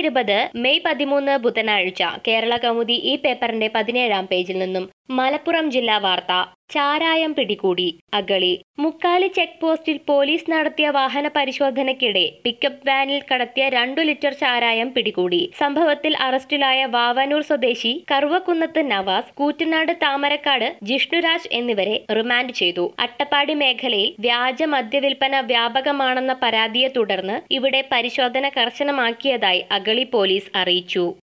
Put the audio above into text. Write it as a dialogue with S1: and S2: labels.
S1: ഇരുപത് മെയ് പതിമൂന്ന് ബുധനാഴ്ച കേരള കൗമുദി ഈ പേപ്പറിന്റെ പതിനേഴാം പേജിൽ നിന്നും മലപ്പുറം ജില്ലാ വാർത്ത ചാരായം പിടികൂടി അഗളി മുക്കാലി ചെക്ക് പോസ്റ്റിൽ പോലീസ് നടത്തിയ വാഹന പരിശോധനയ്ക്കിടെ പിക്കപ്പ് വാനിൽ കടത്തിയ രണ്ടു ലിറ്റർ ചാരായം പിടികൂടി സംഭവത്തിൽ അറസ്റ്റിലായ വാവനൂർ സ്വദേശി കറുവക്കുന്നത്ത് നവാസ് കൂറ്റനാട് താമരക്കാട് ജിഷ്ണുരാജ് എന്നിവരെ റിമാൻഡ് ചെയ്തു അട്ടപ്പാടി മേഖലയിൽ വ്യാജ മദ്യവിൽപ്പന വ്യാപകമാണെന്ന പരാതിയെ തുടർന്ന് ഇവിടെ പരിശോധന കർശനമാക്കിയതായി അഗളി പോലീസ് അറിയിച്ചു